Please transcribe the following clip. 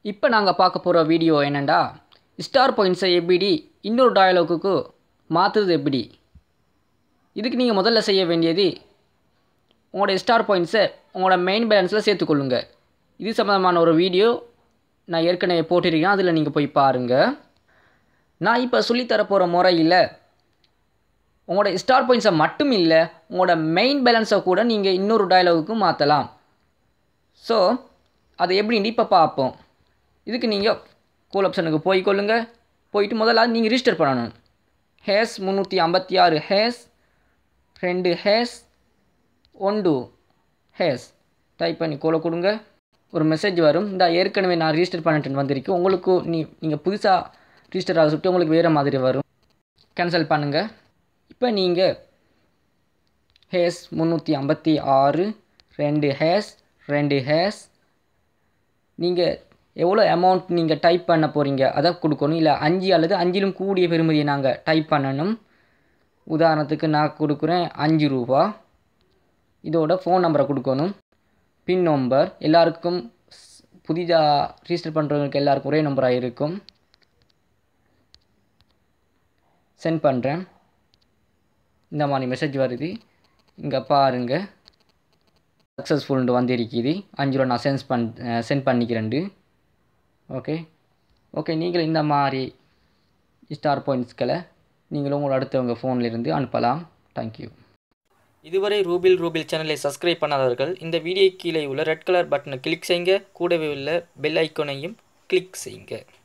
இப்போ நாங்கள் பார்க்க போகிற வீடியோ என்னென்னா ஸ்டார் பாயிண்ட்ஸை எப்படி இன்னொரு டயலாகுக்கு மாற்றுறது எப்படி இதுக்கு நீங்கள் முதல்ல செய்ய வேண்டியது உங்களோட ஸ்டார் பாயிண்ட்ஸை உங்களோட மெயின் பேலன்ஸில் சேர்த்துக்கொள்ளுங்க இது சம்மந்தமான ஒரு வீடியோ நான் ஏற்கனவே போட்டிருக்கேன் அதில் நீங்கள் போய் பாருங்கள் நான் இப்போ சொல்லித்தர போகிற முறையில் உங்களோட ஸ்டார் பாயிண்ட்ஸை மட்டும் இல்லை உங்களோட மெயின் பேலன்ஸை கூட நீங்கள் இன்னொரு டயலாகுக்கு மாற்றலாம் ஸோ அதை எப்படின்னு இப்போ பார்ப்போம் இதுக்கு நீங்கள் கோல் ஆப்ஷனுக்கு போய்க்கொள்ளுங்க போயிட்டு முதல்ல நீங்கள் ரிஜிஸ்டர் பண்ணணும் ஹேஸ் முந்நூற்றி ஐம்பத்தி ஆறு ஹேஸ் ரெண்டு ஹேஸ் ஒன்று ஹேஸ் டைப் பண்ணி கோலை கொடுங்க ஒரு மெசேஜ் வரும் இந்த ஏற்கனவே நான் ரிஜிஸ்டர் பண்ணிட்டு வந்திருக்கு உங்களுக்கு நீ நீங்கள் புதுசாக ரிஜிஸ்டர் ஆக சொல்லிட்டு உங்களுக்கு வேறு மாதிரி வரும் கேன்சல் பண்ணுங்கள் இப்போ நீங்கள் ஹேஸ் முந்நூற்றி ஐம்பத்தி ஆறு ரெண்டு ஹேஸ் ரெண்டு ஹேஸ் நீங்கள் எவ்வளோ அமௌண்ட் நீங்கள் டைப் பண்ண போகிறீங்க அதை கொடுக்கணும் இல்லை அஞ்சு அல்லது அஞ்சிலும் கூடிய பெறுமதியை நாங்கள் டைப் பண்ணணும் உதாரணத்துக்கு நான் கொடுக்குறேன் அஞ்சு ரூபா இதோட ஃபோன் நம்பரை கொடுக்கணும் பின் நம்பர் எல்லாருக்கும் புதிதாக ரிஜிஸ்டர் பண்ணுறவங்களுக்கு எல்லாருக்கும் ஒரே நம்பராக இருக்கும் சென்ட் பண்ணுறேன் இந்த மாதிரி மெசேஜ் வருது இங்கே பாருங்கள் சக்ஸஸ்ஃபுல்னு வந்திருக்குது அஞ்சு ரூபா நான் சென்ஸ் பண் சென்ட் பண்ணிக்கிறேன்டு ஓகே ஓகே நீங்களும் இந்த மாதிரி ஸ்டார் பாயிண்ட்ஸ்களை நீங்களும் உங்களோட அடுத்தவங்க ஃபோனில் இருந்து அனுப்பலாம் தேங்க்யூ இதுவரை ரூபில் ரூபில் சேனலை சப்ஸ்கிரைப் பண்ணாதவர்கள் இந்த வீடியோ கீழே உள்ள ரெட் கலர் பட்டனை கிளிக் செய்யுங்க கூடவே உள்ள பெல் ஐக்கோனையும் கிளிக் செய்யுங்க